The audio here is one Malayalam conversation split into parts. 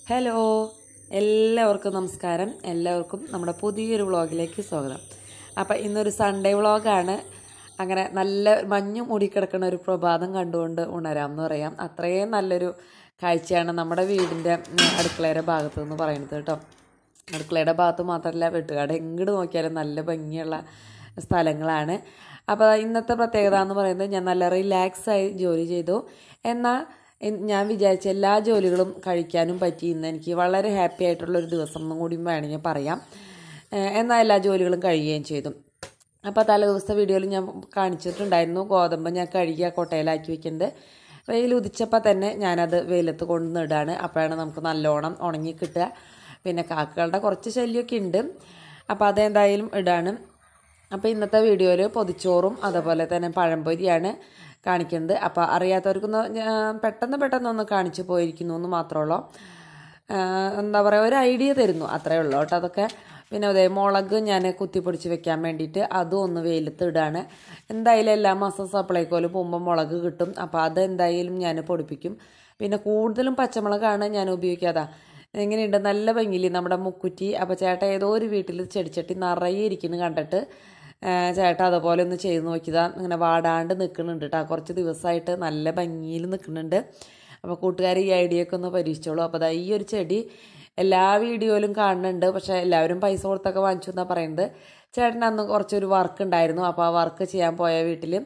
ഹലോ എല്ലാവർക്കും നമസ്കാരം എല്ലാവർക്കും നമ്മുടെ പുതിയൊരു വ്ളോഗിലേക്ക് സ്വാഗതം അപ്പം ഇന്നൊരു സൺഡേ വ്ളോഗാണ് അങ്ങനെ നല്ല മഞ്ഞ് മൂടിക്കിടക്കുന്ന ഒരു പ്രഭാതം കണ്ടുകൊണ്ട് ഉണരാം എന്ന് പറയാം അത്രയും നല്ലൊരു കാഴ്ചയാണ് നമ്മുടെ വീടിൻ്റെ ഉം, അടുക്കളയുടെ ഭാഗത്ത് നിന്ന് പറയുന്നത് കേട്ടോ അടുക്കളയുടെ ഭാഗത്ത് മാത്രമല്ല വെട്ടുകാട് എങ്ങോട്ട് നോക്കിയാലും നല്ല ഭംഗിയുള്ള സ്ഥലങ്ങളാണ് അപ്പോൾ ഇന്നത്തെ പ്രത്യേകത എന്ന് പറയുന്നത് ഞാൻ നല്ല റിലാക്സ് ആയി ജോലി ചെയ്തു എന്നാൽ എൻ- ഞാൻ വിചാരിച്ച എല്ലാ ജോലികളും കഴിക്കാനും പറ്റി ഇന്ന് എനിക്ക് വളരെ ഹാപ്പി ആയിട്ടുള്ളൊരു ദിവസം എന്നും കൂടി വേണമെങ്കിൽ പറയാം ഏഹ് എന്നാൽ എല്ലാ ജോലികളും കഴിയുകയും ചെയ്തു അപ്പോൾ തലേ ദിവസത്തെ വീഡിയോയിൽ ഞാൻ കാണിച്ചിട്ടുണ്ടായിരുന്നു ഗോതമ്പ് ഞാൻ കഴുകിയ കൊട്ടയിലാക്കി വെക്കുന്നത് വെയിൽ ഉദിച്ചപ്പോൾ തന്നെ ഞാനത് വെയിലത്ത് കൊണ്ടുവന്നിടാണ് അപ്പോഴാണ് നമുക്ക് നല്ലോണം ഉണങ്ങി കിട്ടുക പിന്നെ കാക്കകളുടെ കുറച്ച് ശല്യമൊക്കെ ഉണ്ട് അപ്പോൾ അതെന്തായാലും ഇടാണ് അപ്പോൾ ഇന്നത്തെ വീഡിയോയിൽ പൊതിച്ചോറും അതുപോലെ തന്നെ പഴംപൊരിയാണ് കാണിക്കുന്നത് അപ്പോൾ അറിയാത്തവർക്കൊന്ന് ഞാൻ പെട്ടെന്ന് പെട്ടെന്ന് ഒന്ന് കാണിച്ചു പോയിരിക്കുന്നു എന്ന് മാത്രമേ ഉള്ളൂ ആഹ് എന്താ പറയുക ഒരു ഐഡിയ തരുന്നു അത്രേ ഉള്ളൂ കേട്ടോ അതൊക്കെ പിന്നെ അതേ മുളക് ഞാൻ കുത്തിപ്പൊടിച്ച് വെക്കാൻ വേണ്ടിയിട്ട് അതും ഒന്ന് വെയിലത്ത് ഇടാണ് എന്തായാലും എല്ലാ മാസം സപ്ലൈക്കോയിൽ പോകുമ്പോൾ മുളക് കിട്ടും അപ്പോൾ അത് എന്തായാലും ഞാൻ പൊടിപ്പിക്കും പിന്നെ കൂടുതലും പച്ചമുളകാണ് ഞാൻ ഉപയോഗിക്കാതെ എങ്ങനെയുണ്ട് നല്ല ഭംഗിയില്ലേ നമ്മുടെ മുക്കുറ്റി അപ്പോൾ ചേട്ടൻ ഏതോ ഒരു വീട്ടിൽ ചെടിച്ചട്ടി നിറയെ ഇരിക്കുന്നു കണ്ടിട്ട് ആ, ചേട്ടൻ അതുപോലെ ഒന്ന് ചെയ്ത് നോക്കിയതാ ഇങ്ങനെ വാടാണ്ട് നിൽക്കുന്നുണ്ട് കേട്ടോ കുറച്ച് ദിവസമായിട്ട് നല്ല ഭംഗിയിൽ നിൽക്കുന്നുണ്ട് അപ്പോൾ കൂട്ടുകാർ ഈ ഐഡിയ ഒക്കെ ഒന്ന് പരീക്ഷിച്ചോളൂ അപ്പോൾ ദാ ഈ ഒരു ചെടി എല്ലാ വീഡിയോയിലും കാണുന്നുണ്ട് പക്ഷേ എല്ലാവരും പൈസ കൊടുത്തൊക്കെ വാങ്ങിച്ചു എന്നാണ് പറയുന്നത് ചേട്ടൻ അന്ന് കുറച്ചൊരു വർക്ക് ഉണ്ടായിരുന്നു അപ്പോൾ ആ വർക്ക് ചെയ്യാൻ പോയ വീട്ടിൽ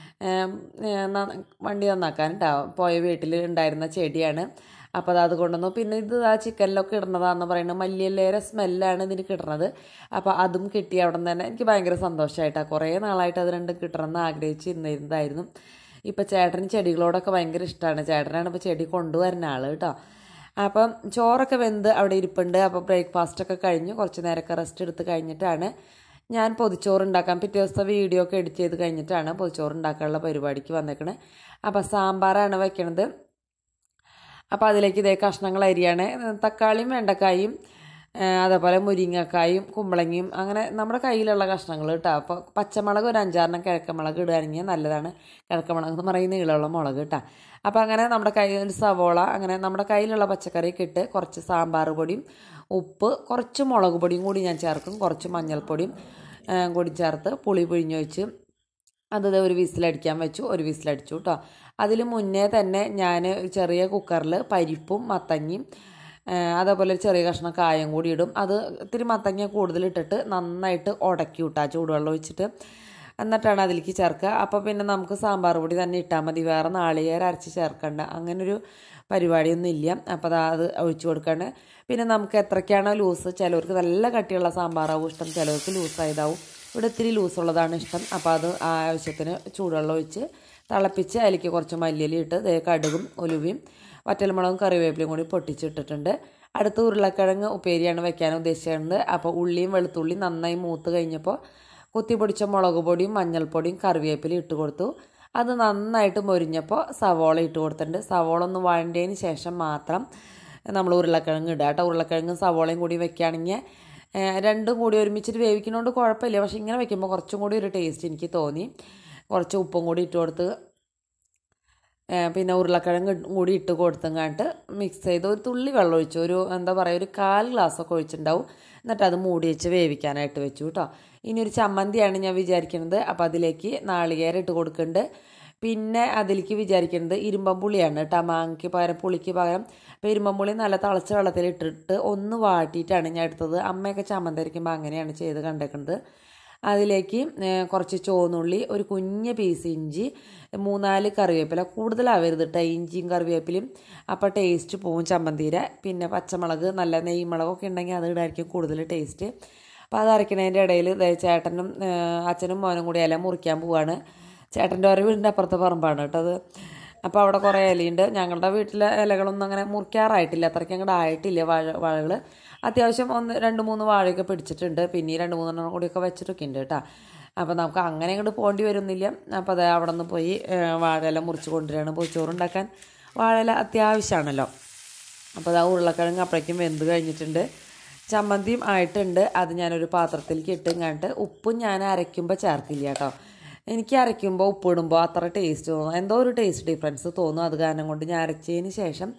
വണ്ടി നന്നാക്കാൻ ഉണ്ടാവും പോയ വീട്ടിൽ ഉണ്ടായിരുന്ന ചെടിയാണ് അപ്പോൾ അത് അത് കൊണ്ടുവന്നു പിന്നെ ഇത് ആ ചിക്കനിലൊക്കെ ഇടുന്നതാണെന്ന് പറയുന്നത് മല്ലിയല്ലേരെ സ്മെല്ലാണ് ഇതിന് കിട്ടുന്നത് അപ്പോൾ അതും കിട്ടി അവിടെ നിന്ന് തന്നെ എനിക്ക് ഭയങ്കര സന്തോഷമായിട്ടാണ് കുറേ നാളായിട്ട് അത് രണ്ടും കിട്ടണമെന്ന് ആഗ്രഹിച്ചിരുന്നിരുന്നതായിരുന്നു ഇപ്പം ചേട്ടന് ചെടികളോടൊക്കെ ഭയങ്കര ഇഷ്ടമാണ് ചേട്ടനാണ് ഇപ്പോൾ ചെടി കൊണ്ടുവരുന്ന ആൾ കേട്ടോ അപ്പം ചോറൊക്കെ വെന്ത് അവിടെ ഇരിപ്പുണ്ട് അപ്പോൾ ബ്രേക്ക്ഫാസ്റ്റൊക്കെ കഴിഞ്ഞ് കുറച്ച് നേരമൊക്കെ റെസ്റ്റ് എടുത്ത് കഴിഞ്ഞിട്ടാണ് ഞാൻ പൊതിച്ചോറ് ഉണ്ടാക്കാൻ പിറ്റേ ദിവസത്തെ വീഡിയോ ഒക്കെ എഡിറ്റ് ചെയ്ത് കഴിഞ്ഞിട്ടാണ് പൊതിച്ചോറ് ഉണ്ടാക്കാനുള്ള പരിപാടിക്ക് വന്നേക്കണേ അപ്പോൾ സാമ്പാറാണ് വെക്കണത് അപ്പോൾ അതിലേക്ക് ഇതേ കഷ്ണങ്ങൾ അരിയാണ് തക്കാളിയും വെണ്ടക്കായും ആ, അതേപോലെ മുരിങ്ങക്കായും കുമ്പളങ്ങയും അങ്ങനെ നമ്മുടെ കയ്യിലുള്ള കഷ്ണങ്ങൾ കേട്ടോ അപ്പോൾ പച്ചമുളക് ഒരു അഞ്ചാറെണ്ണം കിഴക്കമുളക് ഇടുകയാണെങ്കിൽ നല്ലതാണ് കിഴക്കമുളക് എന്ന് പറയുന്ന നീളമുള്ള മുളക് കേട്ടോ അപ്പോൾ അങ്ങനെ നമ്മുടെ കയ്യിൽ ഒരു സവോള അങ്ങനെ നമ്മുടെ കയ്യിലുള്ള പച്ചക്കറിയൊക്കെ ഇട്ട് കുറച്ച് സാമ്പാർ പൊടിയും ഉപ്പ് കുറച്ച് മുളക് പൊടിയും കൂടി ഞാൻ ചേർക്കും കുറച്ച് മഞ്ഞൾപ്പൊടിയും ആ, കൂടി ചേർത്ത് പുളി പിഴിഞ്ഞൊഴിച്ച് അത് ദേ ഒരു വിസിലടിക്കാൻ വെച്ചു ഒരു വിസിലടിച്ചു കേട്ടോ അതിൽ മുന്നേ തന്നെ ഞാൻ ചെറിയ കുക്കറിൽ പരിപ്പും മത്തങ്ങയും ആ, അതേപോലെ ഒരു ചെറിയ കഷ്ണം കായം കൂടി ഇടും അത് ഇത്തിരി മത്തങ്ങ കൂടുതൽ ഇട്ടിട്ട് നന്നായിട്ട് ഉടക്കി വിട്ടാൽ ചൂടുവെള്ളം ഒഴിച്ചിട്ട് എന്നിട്ടാണ് അതിലേക്ക് ചേർക്കുക അപ്പോൾ പിന്നെ നമുക്ക് സാമ്പാർ പൊടി തന്നെ ഇട്ടാൽ മതി വേറെ നാളികേരം അരച്ച് ചേർക്കണ്ട അങ്ങനൊരു പരിപാടിയൊന്നും ഇല്ല അപ്പോൾ അത് അത് ഒഴിച്ചു കൊടുക്കാണ് പിന്നെ നമുക്ക് എത്രയ്ക്കാണോ ലൂസ് ചിലവർക്ക് നല്ല കട്ടിയുള്ള സാമ്പാറാവും ഇഷ്ടം ചിലവർക്ക് ലൂസായതാവും ഇവിടെ ഇത്തിരി ലൂസുള്ളതാണ് ഇഷ്ടം അപ്പോൾ അത് ആ ആവശ്യത്തിന് ചൂടുവെള്ളം ഒഴിച്ച് തിളപ്പിച്ച് അതിലേക്ക് കുറച്ച് മല്ലിയില ഇട്ട് ദേ കടുകും ഒലുവയും വറ്റൽമുളകും കറിവേപ്പിലയും കൂടി പൊട്ടിച്ചിട്ടിട്ടുണ്ട് അടുത്ത ഉരുളക്കിഴങ്ങ് ഉപ്പേരിയാണ് വെക്കാൻ ഉദ്ദേശിച്ചിട്ടുണ്ട് അപ്പോൾ ഉള്ളിയും വെളുത്തുള്ളിയും നന്നായി മൂത്ത് കഴിഞ്ഞപ്പോൾ കുത്തി പൊടിച്ച മുളക് പൊടിയും മഞ്ഞൾപ്പൊടിയും കറിവേപ്പിലയും ഇട്ട് കൊടുത്തു അത് നന്നായിട്ട് മൊരിഞ്ഞപ്പോൾ സവോള ഇട്ട് കൊടുത്തിട്ടുണ്ട് സവോള ഒന്ന് വഴണ്ടതിന് ശേഷം മാത്രം നമ്മൾ ഉരുളക്കിഴങ്ങ് ഇടുക കേട്ടോ ഉരുളക്കിഴങ്ങും സവോളയും കൂടി വെക്കുകയാണെങ്കിൽ ഏഹ് രണ്ടും കൂടി ഒരുമിച്ചിട്ട് വേവിക്കുന്നതുകൊണ്ട് കുഴപ്പമില്ല പക്ഷെ ഇങ്ങനെ വെക്കുമ്പോൾ കുറച്ചും കൂടി ഒരു ടേസ്റ്റ് എനിക്ക് തോന്നി കുറച്ച് ഉപ്പും കൂടി ഇട്ട് കൊടുത്ത് ഏഹ് പിന്നെ ഉരുളക്കിഴങ്ങ് ഇട്ട് കൂടി ഇട്ട് കൊടുത്തങ്ങാട്ട് മിക്സ് ചെയ്ത് ഒരു തുള്ളി വെള്ളം ഒഴിച്ചു ഒരു എന്താ പറയുക ഒരു കാൽ ഗ്ലാസ്സൊക്കെ ഒഴിച്ചിട്ടുണ്ടാവും എന്നിട്ട് അത് മൂടി വെച്ച് വേവിക്കാനായിട്ട് വെച്ചു കേട്ടോ ഇനി ഒരു ചമ്മന്തിയാണ് ഞാൻ വിചാരിക്കുന്നത് അപ്പോൾ അതിലേക്ക് നാളികേരം ഇട്ട് കൊടുക്കുന്നുണ്ട് പിന്നെ അതിലേക്ക് വിചാരിക്കുന്നത് ഇരുമ്പമ്പുളിയാണ് കേട്ടോ മാങ്ങയ്ക്ക് പകരം പുളിക്ക് പകരം അപ്പോൾ ഇരുമ്പമ്പുളി നല്ല തിളച്ച വെള്ളത്തിൽ ഇട്ടിട്ട് ഒന്ന് വാട്ടിയിട്ടാണ് ഞാൻ എടുത്തത് അമ്മയൊക്കെ ചമ്മന്തി അരയ്ക്കുമ്പോൾ അങ്ങനെയാണ് ചെയ്ത് കണ്ടേക്കുന്നത് അതിലേക്ക് ഏഹ്, കുറച്ച് ചുവന്നുള്ളി ഒരു കുഞ്ഞ് പീസ് ഇഞ്ചി മൂന്നാല് കറിവേപ്പില കൂടുതലാവരുത് കേട്ടോ ഇഞ്ചിയും കറിവേപ്പിലയും അപ്പോൾ ടേസ്റ്റ് പോവും ചമ്മന്തിയുടെ പിന്നെ പച്ചമുളക് നല്ല നെയ്മുളകൊക്കെ ഉണ്ടെങ്കിൽ അത് ഇടായിരിക്കും കൂടുതൽ ടേസ്റ്റ് അപ്പോൾ അത് അരയ്ക്കണതിൻ്റെ ഇടയിൽ ദേ ചേട്ടനും ഏഹ്, അച്ഛനും മോനും കൂടി ഇല മുറിക്കാൻ പോവാണ് ചേട്ടൻ്റെ ഒരു വീടിൻ്റെ അപ്പുറത്തെ പറമ്പാണ് കേട്ടോ അത് അപ്പോൾ അവിടെ കുറേ ഇലയുണ്ട് ഞങ്ങളുടെ വീട്ടിലെ ഇലകളൊന്നും അങ്ങനെ മുറിക്കാറായിട്ടില്ല അത്രയ്ക്ക് അങ്ങോട്ട് ആയിട്ടില്ല വാഴ വാഴകൾ അത്യാവശ്യം ഒന്ന് രണ്ട് മൂന്ന് വാഴയൊക്കെ പിടിച്ചിട്ടുണ്ട് പിന്നെ ഈ രണ്ട് മൂന്നെണ്ണം കൂടിയൊക്കെ വെച്ചിട്ടൊക്കെ ഉണ്ട് കേട്ടോ അപ്പോൾ നമുക്ക് അങ്ങനെ അങ്ങോട്ട് പോകേണ്ടി വരുന്നില്ല അപ്പോൾ അത് അവിടെ നിന്ന് പോയി ഏഹ്, വാഴയില മുറിച്ച് കൊണ്ടുവരികയാണ് പൊച്ചോറുണ്ടാക്കാൻ വാഴയില അത്യാവശ്യമാണല്ലോ അപ്പോൾ അത് ആ ഉരുളക്കിഴങ്ങ് അപ്പോഴേക്കും വെന്ത് കഴിഞ്ഞിട്ടുണ്ട് ചമ്മന്തിയും ആയിട്ടുണ്ട് അത് ഞാനൊരു പാത്രത്തിലേക്ക് ഇട്ട് കണ്ടിട്ട് ഉപ്പും ഞാൻ അരയ്ക്കുമ്പോൾ ചേർക്കില്ല കേട്ടോ എനിക്ക് അരയ്ക്കുമ്പോൾ ഉപ്പിടുമ്പോൾ അത്ര ടേസ്റ്റ് തോന്നും എന്തോ ഒരു ടേസ്റ്റ് ഡിഫറൻസ് തോന്നും അത് കാരണം കൊണ്ട് ഞാൻ അരച്ചതിന് ശേഷം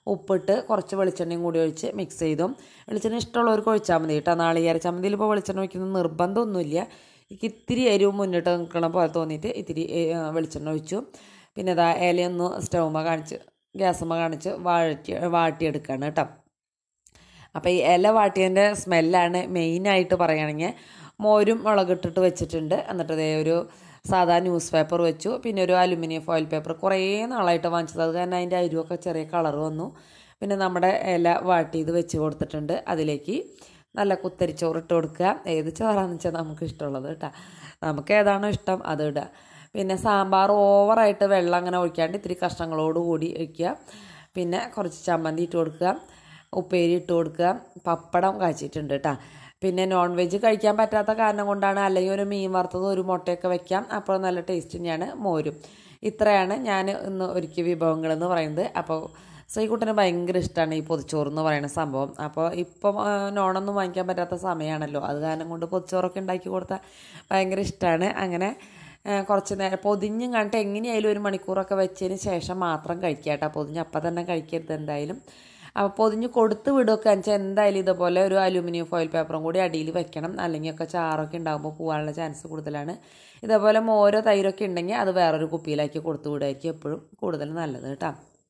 ഉപ്പിട്ട് കുറച്ച് വെളിച്ചെണ്ണയും കൂടി ഒഴിച്ച് മിക്സ് ചെയ്തു വെളിച്ചെണ്ണ ഇഷ്ടമുള്ളവർക്ക് ഒഴിച്ചാൽ മതി കേട്ടോ നാളികേര ചമ്മന്തിയിൽ ഇപ്പോൾ വെളിച്ചെണ്ണ ഒഴിക്കുന്നത് നിർബന്ധമൊന്നുമില്ല എനിക്ക് ഇത്തിരി എരിവ് മുന്നിട്ട് നിൽക്കണം പോലെ തോന്നിയിട്ട് ഇത്തിരി ഏ, വെളിച്ചെണ്ണ ഒഴിച്ചു പിന്നെ ഇതാ ഇലയൊന്ന് സ്റ്റൗമ്മ കാണിച്ച് ഗ്യാസമ്മ കാണിച്ച് വാഴറ്റി വാട്ടിയെടുക്കുകയാണ് കേട്ടോ അപ്പോൾ ഈ ഇല വാട്ടിയതിൻ്റെ സ്മെല്ലാണ് മെയിനായിട്ട് പറയുകയാണെങ്കിൽ മോരും മുളകിട്ടിട്ട് വെച്ചിട്ടുണ്ട് എന്നിട്ട് ഇതേ ഒരു സാധാ ന്യൂസ് പേപ്പർ വെച്ചു പിന്നെ ഒരു അലുമിനിയം ഫോയിൽ പേപ്പർ കുറേ നാളായിട്ട് വാങ്ങിച്ചത് അത് കാരണം അതിൻ്റെ അരുവൊക്കെ ചെറിയ കളർ വന്നു പിന്നെ നമ്മുടെ ഇല വാട്ടിയത് വെച്ച് കൊടുത്തിട്ടുണ്ട് അതിലേക്ക് നല്ല കുത്തരിച്ചോറ് ഇട്ട് കൊടുക്കുക ഏത് ചോറാണെന്ന് വെച്ചാൽ നമുക്ക് ഇഷ്ടമുള്ളത് കേട്ടോ നമുക്ക് ഏതാണോ ഇഷ്ടം അത് ഇടുക പിന്നെ സാമ്പാർ ഓവറായിട്ട് വെള്ളം അങ്ങനെ ഒഴിക്കാണ്ട് ഇത്തിരി കഷ്ണങ്ങളോട് കൂടി ഒഴിക്കുക പിന്നെ കുറച്ച് ചമ്മന്തി ഇട്ട് കൊടുക്കുക ഉപ്പേരി ഇട്ട് കൊടുക്കുക പപ്പടം കാച്ചിട്ടുണ്ട് കേട്ടോ പിന്നെ നോൺ വെജ് കഴിക്കാൻ പറ്റാത്ത കാരണം കൊണ്ടാണ് അല്ലെങ്കിൽ ഒരു മീൻ വറുത്തത് ഒരു മുട്ടയൊക്കെ വെക്കാം അപ്പോൾ നല്ല ടേസ്റ്റ് തന്നെയാണ് മോരും ഇത്രയാണ് ഞാൻ ഇന്ന് ഒരുക്കിയ വിഭവങ്ങൾ എന്ന് പറയുന്നത് അപ്പോൾ ശ്രീകുട്ടന് ഭയങ്കര ഇഷ്ടമാണ് ഈ പൊതിച്ചോറ് എന്ന് പറയുന്ന സംഭവം അപ്പോൾ ഇപ്പം ആ, നോണൊന്നും വാങ്ങിക്കാൻ പറ്റാത്ത സമയമാണല്ലോ അത് കാരണം കൊണ്ട് പൊതിച്ചോറൊക്കെ ഉണ്ടാക്കി കൊടുത്താൽ ഭയങ്കര ഇഷ്ടമാണ് അങ്ങനെ ആ, കുറച്ച് നേരം പൊതിഞ്ഞും കണ്ടിട്ട് എങ്ങനെയായാലും ഒരു മണിക്കൂറൊക്കെ വെച്ചതിന് ശേഷം മാത്രം കഴിക്കുക കേട്ടോ പൊതിഞ്ഞ് അപ്പം തന്നെ കഴിക്കരുത് എന്തായാലും അപ്പോൾ പൊതിഞ്ഞ് കൊടുത്ത് വിടുകയൊക്കെ വെച്ചാൽ എന്തായാലും ഇതുപോലെ ഒരു അലൂമിനിയം ഫോയിൽ പേപ്പറും കൂടി അടിയിൽ വെക്കണം അല്ലെങ്കിൽ ഒക്കെ ചാറൊക്കെ ഉണ്ടാകുമ്പോൾ പോകാനുള്ള ചാൻസ് കൂടുതലാണ് ഇതേപോലെ മോരോ തൈരൊക്കെ ഉണ്ടെങ്കിൽ അത് വേറൊരു കുപ്പിയിലാക്കി കൊടുത്തു വിടുമായിരിക്കും എപ്പോഴും കൂടുതൽ നല്ലത് കേട്ടോ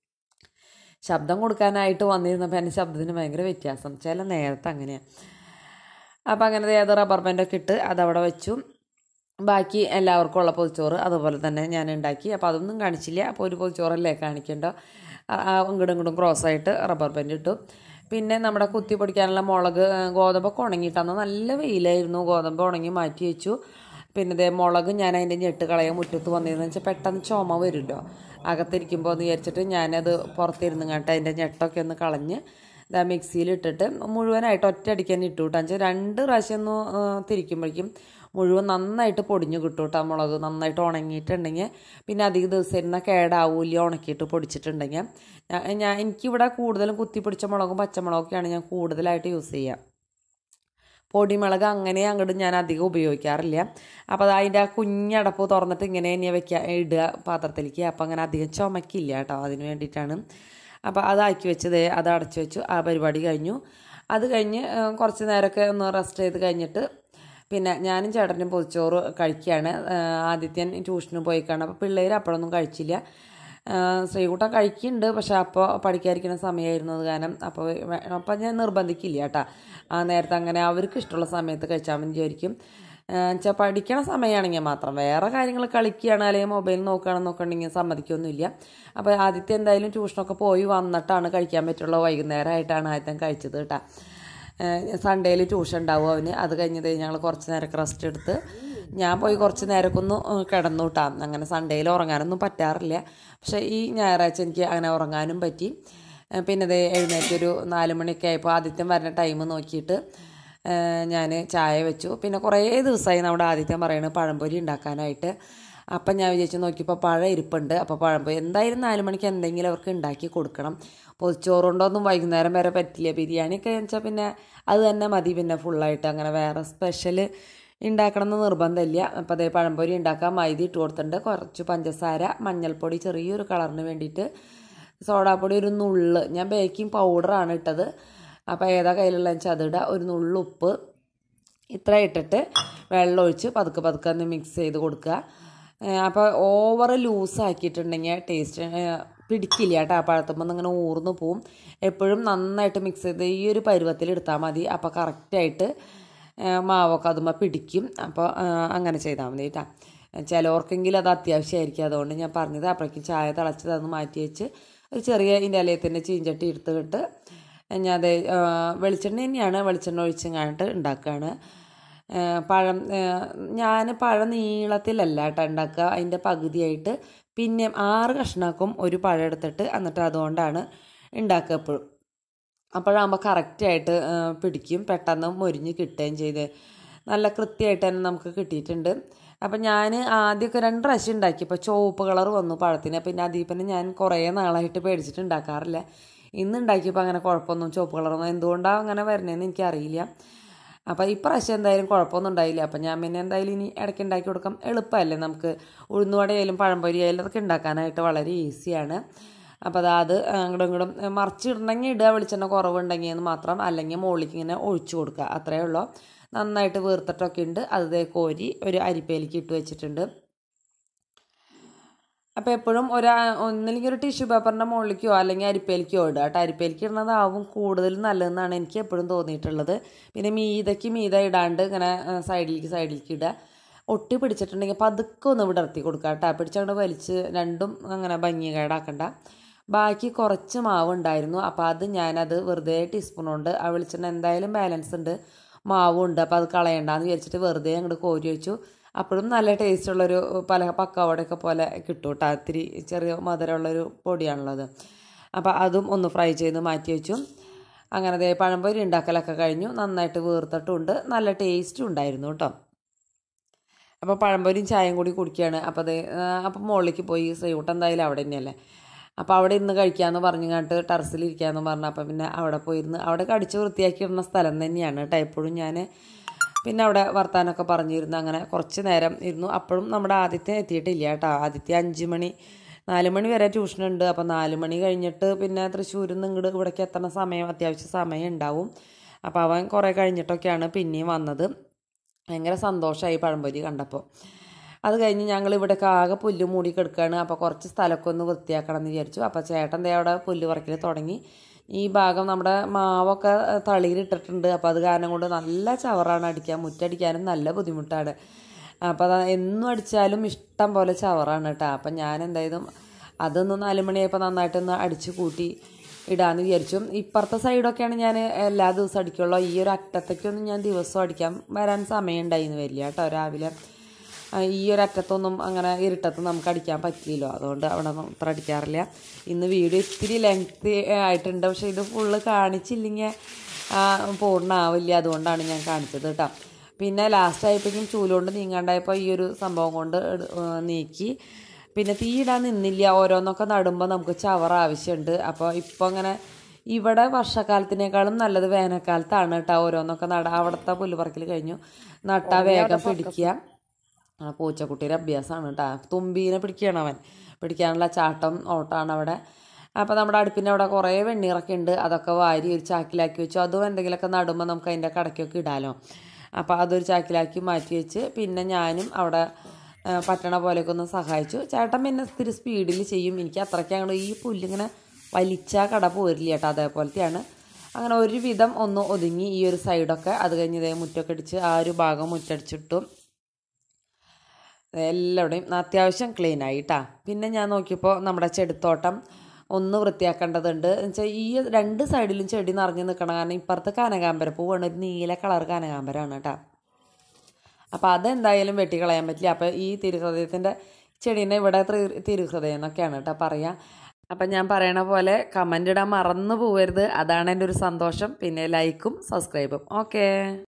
ശബ്ദം കൊടുക്കാനായിട്ട് വന്നിരുന്നപ്പോൾ എൻ്റെ ശബ്ദത്തിന് ഭയങ്കര വ്യത്യാസം ചില നേരത്തെ അങ്ങനെയാണ് അപ്പോൾ അങ്ങനെ ഏത് റബ്ബർ ബാൻഡൊക്കെ ഇട്ട് അതവിടെ വെച്ചു ബാക്കി എല്ലാവർക്കും ഉള്ള പൊതിച്ചോറ് അതുപോലെ തന്നെ ഞാൻ ഉണ്ടാക്കി അപ്പോൾ അതൊന്നും കാണിച്ചില്ല അപ്പോൾ ഒരു പൊതിച്ചോറല്ലേ കാണിക്കണ്ടോ ആ, ആ, ഇങ്ങോട്ടും ഇങ്ങോട്ടും ക്രോസായിട്ട് റബ്ബർ ബാൻഡ് ഇട്ടു പിന്നെ നമ്മുടെ കുത്തി പൊടിക്കാനുള്ള മുളക് ആ, ഗോതമ്പൊക്കെ ഉണങ്ങിയിട്ടന്ന് നല്ല വെയിലായിരുന്നു ഗോതമ്പ് ഉണങ്ങി മാറ്റി വെച്ചു പിന്നെ ഇതേ മുളക് ഞാൻ അതിൻ്റെ ഞെട്ട് കളയാൻ മുറ്റത്ത് വന്നിരുന്നു വെച്ചാൽ പെട്ടെന്ന് ചുമ വരുമല്ലോ അകത്തിരിക്കുമ്പോൾ എന്ന് വിചാരിച്ചിട്ട് ഞാനത് പുറത്തിരുന്ന് കണ്ടിട്ട് അതിൻ്റെ ഞെട്ടൊക്കെ ഒന്ന് കളഞ്ഞ് ഇതാ മിക്സിയിൽ ഇട്ടിട്ട് മുഴുവനായിട്ട് ഒറ്റയടിക്ക് തന്നെ ഇട്ടു കേട്ടോ വെച്ചാൽ രണ്ട് പ്രാവശ്യം ഒന്ന് ആ, തിരിക്കുമ്പോഴേക്കും മുഴുവൻ നന്നായിട്ട് പൊടിഞ്ഞു കിട്ടും കേട്ടോ മുളക് നന്നായിട്ട് ഉണങ്ങിയിട്ടുണ്ടെങ്കിൽ പിന്നെ അധിക ദിവസം ഇരുന്ന കേടാവൂല ഉണക്കിയിട്ട് പൊടിച്ചിട്ടുണ്ടെങ്കിൽ ഞാൻ- ഞാൻ എനിക്കിവിടെ കൂടുതലും കുത്തി പിടിച്ച മുളകും പച്ചമുളകൊക്കെയാണ് ഞാൻ കൂടുതലായിട്ട് യൂസ് ചെയ്യുക പൊടിമുളക് അങ്ങനെ അങ്ങോട്ട് ഞാൻ അധികം ഉപയോഗിക്കാറില്ല അപ്പോൾ അത് അതിൻ്റെ ആ കുഞ്ഞടപ്പ് തുറന്നിട്ട് ഇങ്ങനെ തന്നെ വെക്കുക ഇടുക പാത്രത്തിലേക്ക് അപ്പോൾ അങ്ങനെ അധികം ചുമക്കില്ല കേട്ടോ അതിന് വേണ്ടിയിട്ടാണ് അപ്പോൾ അതാക്കി വെച്ചത് അത് അടച്ചു വെച്ചു ആ പരിപാടി കഴിഞ്ഞു അത് കഴിഞ്ഞ് ആ, കുറച്ച് നേരമൊക്കെ ഒന്ന് റെസ്റ്റ് ചെയ്ത് കഴിഞ്ഞിട്ട് പിന്നെ ഞാനും ചേട്ടനും പൊതിച്ചോറ് കഴിക്കുകയാണ് ആ, ആദിത്യൻ ട്യൂഷന് പോയി കാണും അപ്പോൾ പിള്ളേർ അപ്പോഴൊന്നും കഴിച്ചില്ല ആ, ശ്രീകുട്ടൻ കഴിക്കുന്നുണ്ട് പക്ഷെ അപ്പോൾ പഠിക്കാതിരിക്കുന്ന സമയമായിരുന്നത് കാരണം അപ്പോൾ വേ- അപ്പോൾ ഞാൻ നിർബന്ധിക്കില്ല കേട്ടോ ആ നേരത്തെ അങ്ങനെ അവർക്ക് ഇഷ്ടമുള്ള സമയത്ത് കഴിച്ചാൽ മതി വിചാരിക്കും വെച്ചാൽ പഠിക്കണ സമയമാണെങ്കിൽ മാത്രം വേറെ കാര്യങ്ങൾ കളിക്കുകയാണ് അല്ലെങ്കിൽ മൊബൈൽ നോക്കുകയാണെന്ന് നോക്കണമെങ്കിൽ സമ്മതിക്കൊന്നുമില്ല അപ്പോൾ ആദ്യത്തെ എന്തായാലും ട്യൂഷനൊക്കെ പോയി വന്നിട്ടാണ് കഴിക്കാൻ പറ്റുള്ളൂ വൈകുന്നേരമായിട്ടാണ് ആദ്യത്തെ കഴിച്ചത് കേട്ടോ സൺഡേയിൽ ട്യൂഷൻ ഉണ്ടാവും അവന് അത് കഴിഞ്ഞത് ഞങ്ങൾ കുറച്ച് നേരമൊക്കെ റെസ്റ്റ് എടുത്ത് ഞാൻ പോയി കുറച്ച് നേരമൊക്കെ ഒന്ന് ഏഹ് കിടന്നു കേട്ടോ അങ്ങനെ സൺഡേയിൽ ഉറങ്ങാനൊന്നും പറ്റാറില്ല പക്ഷേ ഈ ഞായറാഴ്ച എനിക്ക് അങ്ങനെ ഉറങ്ങാനും പറ്റി ഏഹ് പിന്നെ ഇത് എഴുന്നേറ്റ് ഒരു നാല് മണിയൊക്കെ ആയപ്പോൾ ആദിത്യം വരുന്ന ടൈം നോക്കിയിട്ട് ഞാൻ ചായ വെച്ചു പിന്നെ കുറേ ദിവസമായി നമ്മുടെ ആദിത്യം പറയുന്നത് പഴംപൊരി ഉണ്ടാക്കാനായിട്ട് അപ്പം ഞാൻ വിചാരിച്ചു നോക്കിയപ്പോൾ പഴം ഇരിപ്പുണ്ട് അപ്പോൾ പഴംപൊരി എന്തായാലും നാല് മണിക്ക് എന്തെങ്കിലും അവർക്ക് ഉണ്ടാക്കി കൊടുക്കണം പൊതിച്ചോറ് കൊണ്ടൊന്നും വൈകുന്നേരം വരെ പറ്റില്ല ബിരിയാണിയൊക്കെ വെച്ചാൽ പിന്നെ അത് തന്നെ മതി പിന്നെ ഫുള്ളായിട്ട് അങ്ങനെ വേറെ സ്പെഷ്യൽ ഉണ്ടാക്കണം എന്ന് നിർബന്ധമില്ല അപ്പോൾ അതേ പഴംപൊരി ഉണ്ടാക്കാൻ മൈദ ഇട്ട് കൊടുത്തിട്ടുണ്ട് കുറച്ച് പഞ്ചസാര മഞ്ഞൾപ്പൊടി ചെറിയൊരു കളറിന് വേണ്ടിയിട്ട് സോഡാപ്പൊടി ഒരു നുള്ള് ഞാൻ ബേക്കിംഗ് പൗഡറാണ് ഇട്ടത് അപ്പോൾ ഏതാ കയ്യിലുള്ളതെന്ന് വെച്ചാൽ അതിടുക ഒരു നുള്ള് ഉപ്പ് ഇത്ര ഇട്ടിട്ട് വെള്ളം ഒഴിച്ച് പതുക്കെ പതുക്കെ ഒന്ന് മിക്സ് ചെയ്ത് കൊടുക്കുക അപ്പോൾ ഓവർ ലൂസ് ആക്കിയിട്ടുണ്ടെങ്കിൽ ടേസ്റ്റ് പിടിക്കില്ല കേട്ടോ ആ പഴത്തുമ്പോൾ ഇങ്ങനെ ഊർന്ന് പോവും എപ്പോഴും നന്നായിട്ട് മിക്സ് ചെയ്ത് ഈ ഒരു പരുവത്തിൽ എടുത്താൽ മതി അപ്പോൾ കറക്റ്റായിട്ട് മാവൊക്കെ അതുമ്പോൾ പിടിക്കും അപ്പോൾ അങ്ങനെ ചെയ്താൽ മതി കേട്ടോ ചിലവർക്കെങ്കിലും അത് അത്യാവശ്യമായിരിക്കും അതുകൊണ്ട് ഞാൻ പറഞ്ഞത് അപ്പോഴേക്കും ചായ തിളച്ചത് അതൊന്ന് മാറ്റി വെച്ച് ഒരു ചെറിയ ഇതിൻ്റെ ഇലയത്തിൻ്റെ ചീഞ്ചട്ടി എടുത്തിട്ട് ഞാൻ അത് വെളിച്ചെണ്ണ തന്നെയാണ് വെളിച്ചെണ്ണ ഒഴിച്ചങ്ങാണ്ട് ഉണ്ടാക്കുകയാണ് ആ, പഴം ഞാൻ പഴം നീളത്തിലല്ല കേട്ടോ ഉണ്ടാക്കുക അതിൻ്റെ പകുതിയായിട്ട് പിന്നെ ആറ് കഷ്ണാക്കും ഒരു പഴം എടുത്തിട്ട് എന്നിട്ട് അതുകൊണ്ടാണ് ഉണ്ടാക്കുക എപ്പോഴും അപ്പോഴാകുമ്പോൾ കറക്റ്റായിട്ട് പിടിക്കും പെട്ടെന്ന് മൊരിഞ്ഞ് കിട്ടുകയും ചെയ്ത് നല്ല കൃത്യമായിട്ട് തന്നെ നമുക്ക് കിട്ടിയിട്ടുണ്ട് അപ്പം ഞാൻ ആദ്യമൊക്കെ രണ്ട് പ്രാവശ്യം ഉണ്ടാക്കി ഇപ്പോൾ ചുവപ്പ് കളർ വന്നു പഴത്തിന് പിന്നെ അതിൽ പിന്നെ ഞാൻ കുറേ നാളായിട്ട് പേടിച്ചിട്ട് ഉണ്ടാക്കാറില്ല ഇന്ന് ഉണ്ടാക്കിയപ്പോൾ അങ്ങനെ കുഴപ്പമൊന്നും ചുവപ്പ് കളറൊന്നും എന്തുകൊണ്ടാണ് അങ്ങനെ വരുന്നതെന്ന് എനിക്കറിയില്ല അപ്പോൾ ഇപ്രാവശ്യം എന്തായാലും കുഴപ്പമൊന്നും ഉണ്ടായില്ല അപ്പം ഞാൻ പിന്നെ എന്തായാലും ഇനി ഇടയ്ക്ക് ഉണ്ടാക്കി കൊടുക്കാം എളുപ്പമല്ലേ നമുക്ക് ഉഴുന്നുവടയായാലും പഴംപൊരി ആയാലും അതൊക്കെ ഉണ്ടാക്കാനായിട്ട് വളരെ ഈസിയാണ് അപ്പോൾ അത് അത് അങ്ങോട്ടും ഇങ്ങോട്ടും മറിച്ചിടണമെങ്കിൽ ഇടുക വെളിച്ചെണ്ണ കുറവുണ്ടെങ്കിൽ എന്ന് മാത്രം അല്ലെങ്കിൽ മുകളിലേക്ക് ഇങ്ങനെ ഒഴിച്ചു കൊടുക്കുക അത്രയേ ഉള്ളൂ നന്നായിട്ട് വീർത്തിട്ടൊക്കെ ഉണ്ട് അത് ദേ കോരി ഒരു അരിപ്പയിലേക്ക് ഇട്ട് വെച്ചിട്ടുണ്ട് അപ്പോൾ എപ്പോഴും ഒരു ഒന്നില്ലെങ്കിൽ ഒരു ടിഷ്യൂ പേപ്പറിൻ്റെ മുകളിലേക്കോ അല്ലെങ്കിൽ അരിപ്പയിലേക്കോ ഇടുക കേട്ടോ അരിപ്പയിലേക്ക് ഇടുന്നതാവും കൂടുതൽ നല്ലതെന്നാണ് എനിക്ക് എപ്പോഴും തോന്നിയിട്ടുള്ളത് പിന്നെ മീതയ്ക്ക് മീത ഇടാണ്ട് ഇങ്ങനെ ആ, സൈഡിലേക്ക് സൈഡിലേക്ക് ഇടുക ഒട്ടി പിടിച്ചിട്ടുണ്ടെങ്കിൽ പതുക്കെ ഒന്ന് വിടർത്തി കൊടുക്കുക കേട്ടോ പിടിച്ചങ്ങോട്ട് വലിച്ച് രണ്ടും അങ്ങനെ ഭംഗി കേടാക്കണ്ട ബാക്കി കുറച്ച് മാവ് ഉണ്ടായിരുന്നു അപ്പോൾ അത് ഞാനത് വെറുതെ ടീസ്പൂൺ കൊണ്ട് ആ വെളിച്ചെണ്ണ എന്തായാലും ബാലൻസ് ഉണ്ട് മാവും ഉണ്ട് അപ്പോൾ അത് കളയണ്ടെന്ന് വിചാരിച്ചിട്ട് വെറുതെ അങ്ങോട്ട് കോരി വെച്ചു അപ്പോഴും നല്ല ടേസ്റ്റ് ഉള്ളൊരു പല പക്കവടയൊക്കെ പോലെ കിട്ടും കേട്ടോ ഇത്തിരി ചെറിയ മധുരമുള്ളൊരു പൊടിയാണുള്ളത് അപ്പോൾ അതും ഒന്ന് ഫ്രൈ ചെയ്ത് മാറ്റി വെച്ചു അങ്ങനെ ദേ പഴംപൊരി ഉണ്ടാക്കലൊക്കെ കഴിഞ്ഞു നന്നായിട്ട് വീർത്തിട്ടുണ്ട് നല്ല ടേസ്റ്റും ഉണ്ടായിരുന്നു കേട്ടോ അപ്പോൾ പഴംപൊരിയും ചായയും കൂടി കുടിക്കുകയാണ് അപ്പോൾ അത് അപ്പോൾ മുകളിലേക്ക് പോയി ശ്രീകുട്ടൻ എന്തായാലും അവിടെ തന്നെയല്ലേ അപ്പോൾ അവിടെ ഇരുന്ന് കഴിക്കാമെന്ന് പറഞ്ഞങ്ങാട്ട് ടെറസിൽ ഇരിക്കാമെന്ന് പറഞ്ഞു അപ്പോൾ പിന്നെ അവിടെ പോയിരുന്ന് അവിടെ കടിച്ച് വൃത്തിയാക്കി ഇടുന്ന സ്ഥലം തന്നെയാണ് കേട്ടോ എപ്പോഴും ഞാൻ പിന്നെ അവിടെ വർത്താനമൊക്കെ പറഞ്ഞിരുന്നു അങ്ങനെ കുറച്ച് നേരം ഇരുന്നു അപ്പോഴും നമ്മുടെ ആദിത്യം എത്തിയിട്ടില്ല കേട്ടോ ആദിത്യം അഞ്ച് മണി നാല് മണി വരെ ട്യൂഷനുണ്ട് അപ്പോൾ നാല് മണി കഴിഞ്ഞിട്ട് പിന്നെ തൃശ്ശൂരിൽ നിന്ന് ഇങ്ങോട്ട് ഇവിടേക്ക് എത്തുന്ന സമയം അത്യാവശ്യം സമയം ഉണ്ടാവും അപ്പോൾ അവൻ കുറേ കഴിഞ്ഞിട്ടൊക്കെയാണ് പിന്നെയും വന്നത് ഭയങ്കര സന്തോഷമായി പഴംപൊരി കണ്ടപ്പോൾ അത് കഴിഞ്ഞ് ഞങ്ങൾ ഇവിടെയൊക്കെ ആകെ പുല്ല് മൂടി കിടക്കുകയാണ് അപ്പോൾ കുറച്ച് സ്ഥലമൊക്കെ ഒന്ന് വൃത്തിയാക്കണം എന്ന് വിചാരിച്ചു അപ്പോൾ ചേട്ടൻ ദേ അവിടെ പുല്ല് പറിക്കൽ തുടങ്ങി ഈ ഭാഗം നമ്മുടെ മാവൊക്കെ തളിയിലിട്ടിട്ടുണ്ട് അപ്പോൾ അത് കാരണം കൊണ്ട് നല്ല ചവറാണ് അടിക്കാൻ മുറ്റടിക്കാനും നല്ല ബുദ്ധിമുട്ടാണ് അപ്പോൾ അത് എന്നും അടിച്ചാലും ഇഷ്ടം പോലെ ചവറാണ് കേട്ടോ അപ്പം ഞാൻ എന്തായാലും അതൊന്ന് നാല് മണിയായപ്പോൾ നന്നായിട്ടൊന്ന് അടിച്ച് കൂട്ടി ഇടാന്ന് വിചാരിച്ചു ഇപ്പുറത്തെ സൈഡൊക്കെയാണ് ഞാൻ എല്ലാ ദിവസവും അടിക്കുള്ളൂ ഈ ഒരു അറ്റത്തേക്കൊന്നും ഞാൻ ദിവസവും അടിക്കാൻ വരാൻ സമയം ഉണ്ടായിന്ന് വരില്ല കേട്ടോ രാവിലെ ആ, ഈ ഒരു അറ്റത്തൊന്നും അങ്ങനെ ഇരുട്ടത്ത് നമുക്ക് അടിക്കാൻ പറ്റില്ലല്ലോ അതുകൊണ്ട് അവിടെ ഒന്നും അത്ര അടിക്കാറില്ല ഇന്ന് വീഡിയോ ഇത്തിരി ലെങ്ത് ആയിട്ടുണ്ട് പക്ഷേ ഇത് ഫുള്ള് കാണിച്ചില്ലെങ്കിൽ പൂർണ്ണമാവില്ല അതുകൊണ്ടാണ് ഞാൻ കാണിച്ചത് കേട്ടോ പിന്നെ ലാസ്റ്റ് ആയപ്പോഴേക്കും ചൂലുകൊണ്ട് നീങ്ങാണ്ടായപ്പോൾ ഈ ഒരു സംഭവം കൊണ്ട് എടു- ഏ, നീക്കി പിന്നെ തീ ഇടാൻ നിന്നില്ല ഓരോന്നൊക്കെ നടുമ്പോൾ നമുക്ക് ചവർ ആവശ്യമുണ്ട് അപ്പോൾ ഇപ്പോൾ അങ്ങനെ ഇവിടെ വർഷക്കാലത്തിനേക്കാളും നല്ലത് വേനൽക്കാലത്താണ് കേട്ടോ ഓരോന്നൊക്കെ നട അവിടുത്തെ പുല്ലുപറക്കൽ കഴിഞ്ഞു നട്ടാ വേഗം പിടിക്കുക ആ പൂച്ചക്കുട്ടിയുടെ അഭ്യാസമാണ് കേട്ടോ തുമ്പീനെ പിടിക്കുകയാണ് അവൻ പിടിക്കാനുള്ള ചാട്ടം ഓട്ടമാണ് അവിടെ അപ്പോൾ നമ്മുടെ അടുപ്പിൻ്റെ അവിടെ കുറേ വെണ്ണീറൊക്കെ ഉണ്ട് അതൊക്കെ വാരി ഒരു ചാക്കിലാക്കി വെച്ചു അതും എന്തെങ്കിലുമൊക്കെ നടുമ്പോൾ നമുക്ക് അതിൻ്റെ കടയ്ക്കൊക്കെ ഇടാലോ അപ്പോൾ അതൊരു ചാക്കിലാക്കി മാറ്റി വെച്ച് പിന്നെ ഞാനും അവിടെ ആ, പറ്റണ പോലെയൊക്കെ ഒന്ന് സഹായിച്ചു ചേട്ടൻ പിന്നെ ഇത്തിരി സ്പീഡിൽ ചെയ്യും എനിക്ക് അത്രയ്ക്ക് അങ്ങോട്ട് ഈ പുല്ലിങ്ങനെ വലിച്ചാൽ കട പോരില്ല കേട്ടോ അതേപോലത്തെയാണ് അങ്ങനെ ഒരുവിധം ഒന്ന് ഒതുങ്ങി ഈ ഒരു സൈഡൊക്കെ അത് കഴിഞ്ഞ് ഇതേ മുറ്റൊക്കെ അടിച്ച് ആ ഒരു ഭാഗം മുറ്റടിച്ചിട്ടു എല്ലാവിടെയും അത്യാവശ്യം ക്ലീൻ ആയി ട്ടാ പിന്നെ ഞാൻ നോക്കിയപ്പോൾ നമ്മുടെ ചെടിത്തോട്ടം ഒന്ന് വൃത്തിയാക്കേണ്ടതുണ്ട് എന്നുവെച്ചാൽ ഈ രണ്ട് സൈഡിലും ചെടി നിറഞ്ഞു നിൽക്കണം കാരണം ഇപ്പുറത്ത് കനകാമ്പര പൂവാണ് ഒരു നീല കളർ കനകാമ്പരമാണ് കേട്ടോ അപ്പോൾ അതെന്തായാലും വെട്ടിക്കളയാൻ പറ്റില്ല അപ്പോൾ ഈ തിരുഹൃദയത്തിൻ്റെ ചെടീനെ ഇവിടെ ത്രി- തിരുഹൃദയം എന്നൊക്കെയാണ് കേട്ടോ പറയുക അപ്പം ഞാൻ പറയണ പോലെ കമൻ്റ് ഇടാൻ മറന്നു പോകരുത് അതാണ് എൻ്റെ ഒരു സന്തോഷം പിന്നെ ലൈക്കും സബ്സ്ക്രൈബും ഓക്കേ